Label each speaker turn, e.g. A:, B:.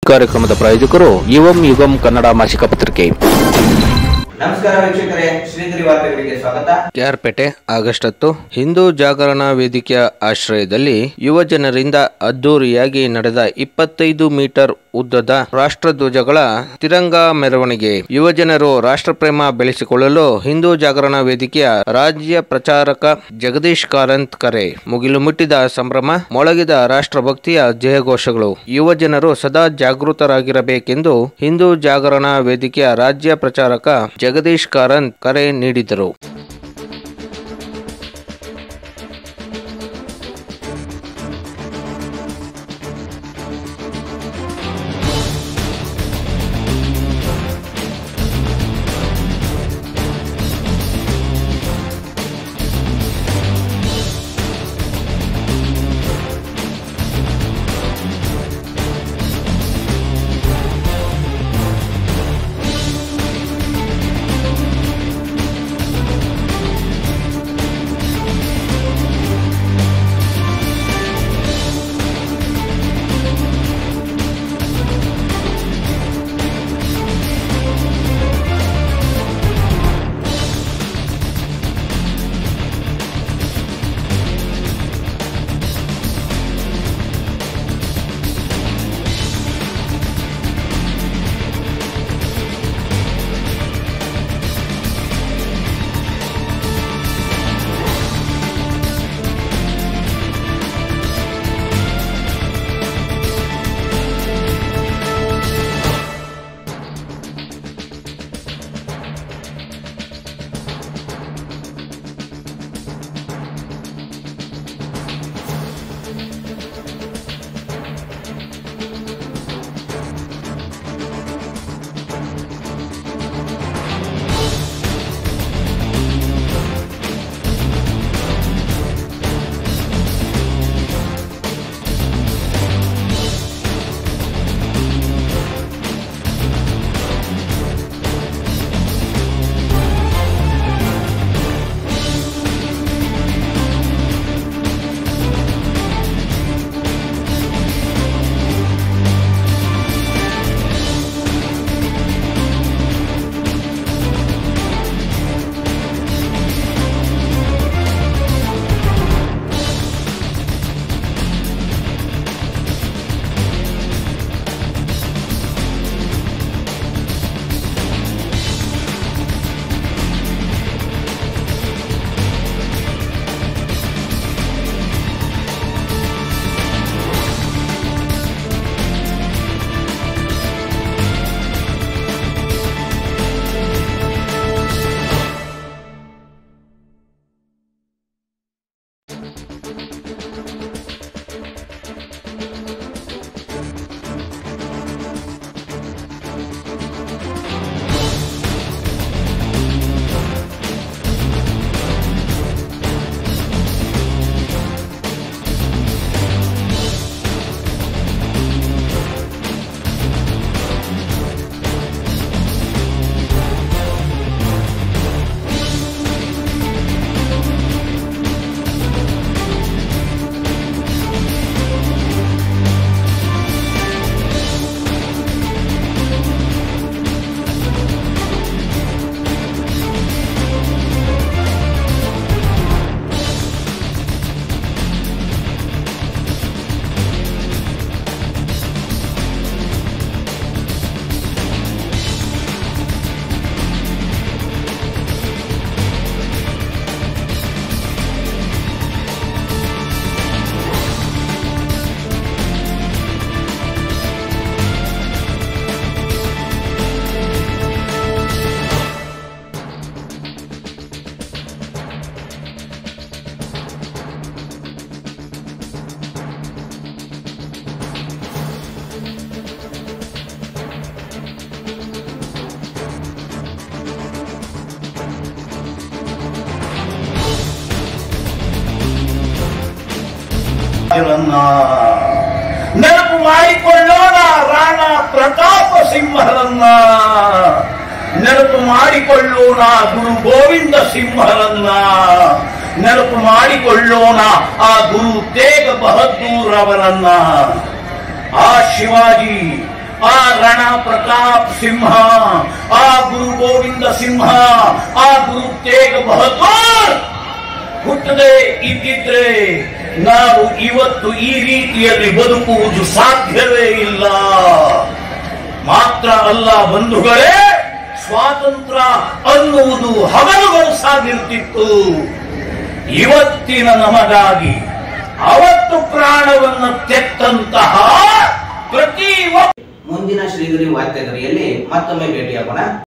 A: ಕಾರ್ಯಕ್ರಮದ ಪ್ರಾಯೋಜಕರು ಯುವಂ ಯುಗಂ ಕನ್ನಡ ಮಾಸಿಕ ಪತ್ರಿಕೆ
B: ನಮಸ್ಕಾರ ವೀಕ್ಷಕರೇ ಶ್ರೀಧರಿ ವಾರ್ತೆಗಳಿಗೆ ಸ್ವಾಗತ
A: ಕೆಆರ್ಪೇಟೆ ಆಗಸ್ಟ್ ಹತ್ತು ಹಿಂದೂ ಜಾಗರಣಾ ವೇದಿಕೆಯ ಆಶ್ರಯದಲ್ಲಿ ಯುವ ಜನರಿಂದ ಅದ್ದೂರಿಯಾಗಿ ನಡೆದ ಇಪ್ಪತ್ತೈದು ಮೀಟರ್ ಉದ್ದದ ರಾಷ್ಟ್ರಧ್ವಜಗಳ ತಿರಂಗ ಮೆರವಣಿಗೆ ಯುವ ಜನರು ರಾಷ್ಟ್ರಪ್ರೇಮ ಬೆಳೆಸಿಕೊಳ್ಳಲು ಹಿಂದೂ ಜಾಗರಣಾ ವೇದಿಕೆಯ ರಾಜ್ಯ ಪ್ರಚಾರಕ ಜಗದೀಶ್ ಕಾರಂತ್ ಕರೆ ಮುಗಿಲು ಮುಟ್ಟಿದ ಸಂಭ್ರಮ ಮೊಳಗಿದ ರಾಷ್ಟ್ರಭಕ್ತಿಯ ಜಯಘೋಷಗಳು ಯುವ ಜನರು ಸದಾ ಜಾಗೃತರಾಗಿರಬೇಕೆಂದು ಹಿಂದೂ ಜಾಗರಣಾ ವೇದಿಕೆಯ ರಾಜ್ಯ ಪ್ರಚಾರಕ ಜಗದೀಶ್ ಕಾರಂತ್ ಕರೆ ನೀಡಿದರು
C: ರಾಜರನ್ನ ನೆನಪು ಮಾಡಿಕೊಳ್ಳೋಣ ರಾಣ ಪ್ರತಾಪ ಸಿಂಹರನ್ನ ನೆನಪು ಮಾಡಿಕೊಳ್ಳೋಣ ಗುರು ಗೋವಿಂದ ಸಿಂಹರನ್ನ ನೆನಪು ಮಾಡಿಕೊಳ್ಳೋಣ ಆ ಗುರು ತೇಗ ಬಹದ್ದೂರ್ ಅವರನ್ನ ಆ ಶಿವಾಜಿ ಪ್ರತಾಪ್ ಸಿಂಹ ಆ ಗುರು ಗೋವಿಂದ ಸಿಂಹ ಆ ಗುರು ತೇಗ ಬಹದ್ದೂರ್ ಹುಟ್ಟದೆ ಇದ್ದಿದ್ರೆ ನಾವು ಇವತ್ತು ಈ ರೀತಿಯಲ್ಲಿ ಬದುಕುವುದು ಸಾಧ್ಯವೇ ಇಲ್ಲ ಮಾತ್ರ ಅಲ್ಲ ಬಂಧುಗಳೇ ಸ್ವಾತಂತ್ರ್ಯ ಅನ್ನುವುದು ಹಗಲುಗಳು ಸಾಗಿರ್ತಿತ್ತು ಇವತ್ತಿನ ನಮಗಾಗಿ ಅವತ್ತು ಪ್ರಾಣವನ್ನು ತೆತ್ತಂತಹ ಪ್ರತಿ ಒಬ್ಬ
B: ಮುಂದಿನ ಶ್ರೀಗರಿ ವಾರ್ತೆಗರಿಯಲ್ಲಿ ಮತ್ತೊಮ್ಮೆ ಭೇಟಿಯಾಗೋಣ